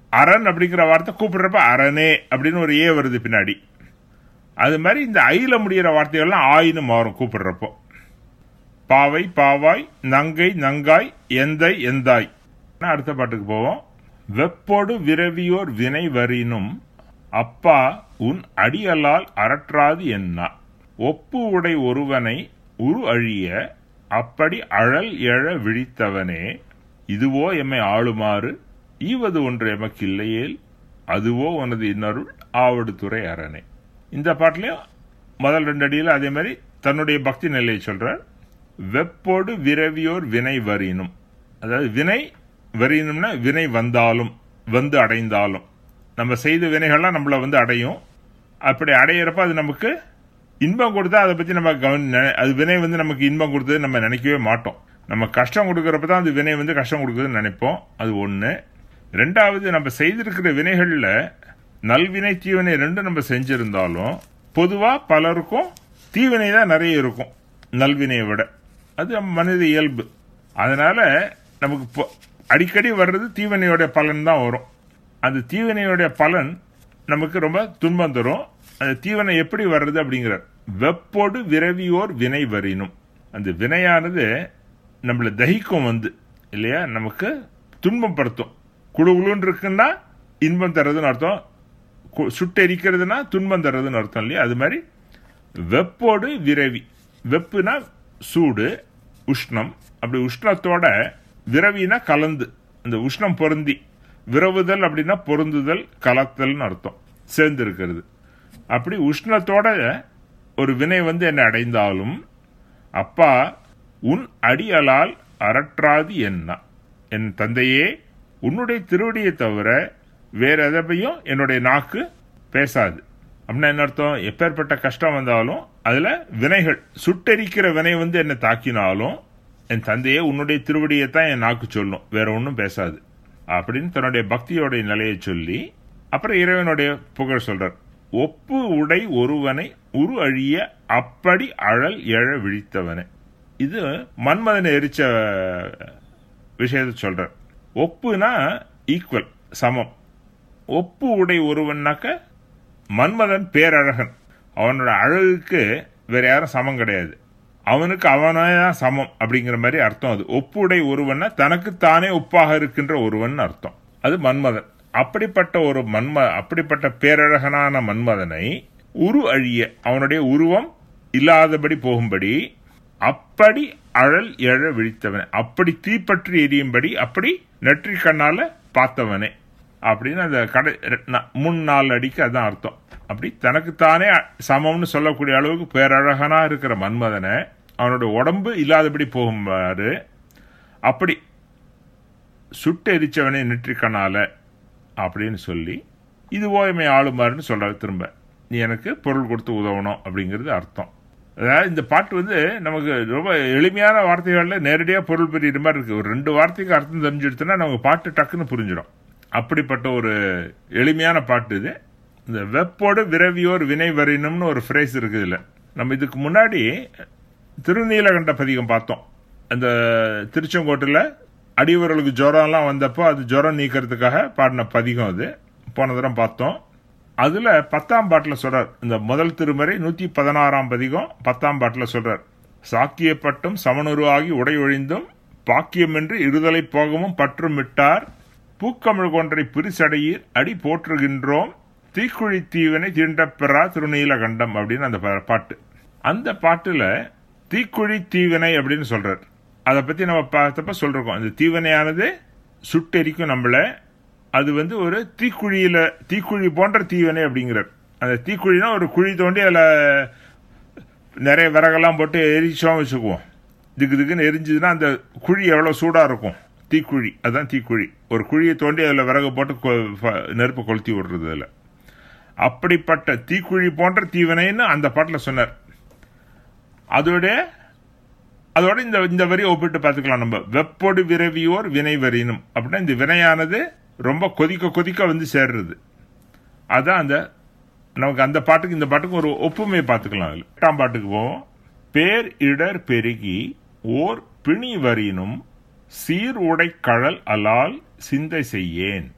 அரண் அப்படிங்கிற வார்த்தை கூப்பிடுறப்ப அரணே அப்படின்னு ஒரு ஏ வருது பின்னாடி அது மாதிரி இந்த ஐல முடிகிற வார்த்தைகள்லாம் ஆயின்னு மாறும் கூப்பிடுறப்போ பாவை பாவாய் நங்கை நங்காய் எந்தை எந்தாய் அடுத்த பாட்டுக்கு போவோம் வெப்போடு விரவியோர் வினை வரினும் அப்பா உன் அடியலால் அரற்றாது என்ன ஒப்பு உடை ஒருவனை உரு அழிய அப்படி அழல் எழ விழித்தவனே இதுவோ எம்மை ஆளுமாறு ஈவது ஒன்று எமக்கு இல்லையேல் அதுவோ உனது இன்னருள் ஆவடு துறை அரணே இந்த பாட்டிலையும் முதல் ரெண்டு அடியில் அதே மாதிரி தன்னுடைய பக்தி நிலையை சொல்றார் வெப்போடு விரவியோர் வினை வரினும் அதாவது வினை வரினும்னா வினை வந்தாலும் வந்து அடைந்தாலும் நம்ம செய்த வினைகள்லாம் நம்மளை வந்து அடையும் அப்படி அடையிறப்ப அது நமக்கு இன்பம் கொடுத்தா அதை பற்றி நம்ம கவனி அது வினை வந்து நமக்கு இன்பம் கொடுத்தது நம்ம நினைக்கவே மாட்டோம் நம்ம கஷ்டம் கொடுக்கறப்ப தான் அது வினை வந்து கஷ்டம் கொடுக்குதுன்னு நினைப்போம் அது ஒன்று ரெண்டாவது நம்ம செய்திருக்கிற வினைகளில் நல்வினை தீவினை ரெண்டும் நம்ம செஞ்சிருந்தாலும் பொதுவாக பலருக்கும் தீவினை தான் நிறைய இருக்கும் நல்வினையை விட அது மனித இயல்பு அதனால நமக்கு அடிக்கடி வர்றது தீவினையோடைய பலன் தான் வரும் அந்த தீவினையோடைய பலன் நமக்கு ரொம்ப துன்பம் தரும் அந்த தீவனை எப்படி வர்றது அப்படிங்கிறார் வெப்போடு விரவியோர் வினை வரினும் அந்த வினையானது நம்மளை தகிக்கும் வந்து இல்லையா நமக்கு துன்பப்படுத்தும் குழு குழுன்னு இருக்குன்னா இன்பம் தர்றதுன்னு அர்த்தம் சுட்டெரிக்கிறதுனா துன்பம் தர்றதுன்னு அர்த்தம் இல்லையா அது மாதிரி வெப்போடு விரவி வெப்புனா சூடு உஷ்ணம் அப்படி உஷ்ணத்தோட விரவினா கலந்து அந்த உஷ்ணம் பொருந்தி விரவுதல் அப்படின்னா பொருந்துதல் கலத்தல்னு அர்த்தம் சேர்ந்து இருக்கிறது அப்படி உஷ்ணத்தோட ஒரு வினை வந்து என்னை அடைந்தாலும் அப்பா உன் அடியலால் அரற்றாது என்ன என் தந்தையே உன்னுடைய திருவடியை தவிர வேற எதையும் என்னுடைய நாக்கு பேசாது அப்படின்னா என்ன அர்த்தம் எப்பேற்பட்ட கஷ்டம் வந்தாலும் அதுல வினைகள் சுட்டெரிக்கிற வினை வந்து என்னை தாக்கினாலும் என் தந்தையே உன்னுடைய திருவடியை தான் என் நாக்கு சொல்லும் வேற ஒன்றும் பேசாது அப்படின்னு தன்னுடைய பக்தியோடைய நிலையை சொல்லி அப்புறம் இறைவனுடைய புகழ் சொல்றார் ஒப்பு உடை ஒருவனை உரு அழிய அப்படி அழல் எழ விழித்தவனை இது மன்மதனை எரிச்ச விஷயத்த சொல்றார் ஒப்புனா ஈக்குவல் சமம் ஒப்பு உடை ஒருவன்னாக்க மன்மதன் பேரழகன் அவனோட அழகுக்கு வேற யாரும் சமம் கிடையாது அவனுக்கு அவனே தான் சமம் அப்படிங்கிற மாதிரி அர்த்தம் அது ஒப்புடை ஒருவன்னா தனக்கு தானே ஒப்பாக இருக்கின்ற ஒருவன் அர்த்தம் அது மன்மதன் அப்படிப்பட்ட ஒரு மன்ம அப்படிப்பட்ட பேரழகனான மன்மதனை உரு அழிய அவனுடைய உருவம் இல்லாதபடி போகும்படி அப்படி அழல் எழ விழித்தவனே அப்படி தீப்பற்றி எரியும்படி அப்படி நெற்றி கண்ணால பார்த்தவனே அப்படின்னு அந்த கடை முன் நாலு அடிக்கு அதான் அர்த்தம் அப்படி தனக்குத்தானே சமம்னு சொல்லக்கூடிய அளவுக்கு பேரழகனா இருக்கிற மன்மதனை அவனோட உடம்பு இல்லாதபடி போகும்பாரு அப்படி சுட்டு எரிச்சவனை நெற்றிக்கனால அப்படின்னு சொல்லி இது ஓய்மை ஆளுமாறுன்னு சொல்ற திரும்ப நீ எனக்கு பொருள் கொடுத்து உதவணும் அப்படிங்கிறது அர்த்தம் அதாவது இந்த பாட்டு வந்து நமக்கு ரொம்ப எளிமையான வார்த்தைகளில் நேரடியாக பொருள் பெரிய மாதிரி இருக்கு ஒரு ரெண்டு வார்த்தைக்கு அர்த்தம் தெரிஞ்சுடுத்துனா நமக்கு பாட்டு டக்குன்னு புரிஞ்சிடும் அப்படிப்பட்ட ஒரு எளிமையான பாட்டு இது இந்த வெப்போடு விரவியோர் வினை வரினும்னு ஒரு ஃப்ரேஸ் இருக்குது இல்லை நம்ம இதுக்கு முன்னாடி திருநீலகண்ட பதிகம் பார்த்தோம் அந்த திருச்செங்கோட்டில் அடிவர்களுக்கு ஜுரம்லாம் வந்தப்போ அது ஜுரம் நீக்கிறதுக்காக பாடின பதிகம் அது போன தரம் பார்த்தோம் அதில் பத்தாம் பாட்டில் சொல்றார் இந்த முதல் திருமறை நூற்றி பதினாறாம் பதிகம் பத்தாம் பாட்டில் சொல்றார் சாக்கியப்பட்டும் சமனுருவாகி உடை ஒழிந்தும் பாக்கியமின்றி இருதலை போகவும் பற்றும் விட்டார் பூக்கமிழ் கொன்றை பிரிசடையீர் அடி போற்றுகின்றோம் தீக்குழி தீவனை தீண்டப்பெறா திருநீலகண்டம் அப்படின்னு அந்த பாட்டு அந்த பாட்டுல தீக்குழி தீவினை அப்படின்னு சொல்றார் அதை பத்தி நம்ம பார்த்தப்ப சொல்றோம் அந்த தீவினையானது சுட்டெரிக்கும் நம்மள அது வந்து ஒரு தீக்குழியில தீக்குழி போன்ற தீவினை அப்படிங்கிறார் அந்த தீக்குழினா ஒரு குழி தோண்டி அதில் நிறைய விறகெல்லாம் போட்டு எரிச்சோம் வச்சுக்குவோம் திக்கு திக்குன்னு எரிஞ்சுதுன்னா அந்த குழி எவ்வளோ சூடாக இருக்கும் தீக்குழி அதுதான் தீக்குழி ஒரு குழியை தோண்டி அதில் விறகு போட்டு நெருப்பு கொளுத்தி விடுறது அதில் அப்படிப்பட்ட தீக்குழி போன்ற தீவினைன்னு அந்த பாட்டில் சொன்னார் அதோட அதோட இந்த இந்த வரியை ஒப்பிட்டு பார்த்துக்கலாம் நம்ம வெப்பொடு விரவியோர் வினை வரினும் அப்படின்னா இந்த வினையானது ரொம்ப கொதிக்க கொதிக்க வந்து சேர்றது அதான் அந்த நமக்கு அந்த பாட்டுக்கு இந்த பாட்டுக்கு ஒரு ஒப்புமையை பார்த்துக்கலாம் அதில் எட்டாம் பாட்டுக்கு போவோம் பேர் இடர் பெருகி ஓர் பிணி வரினும் சீர் உடை கழல் அலால் சிந்தை செய்யேன்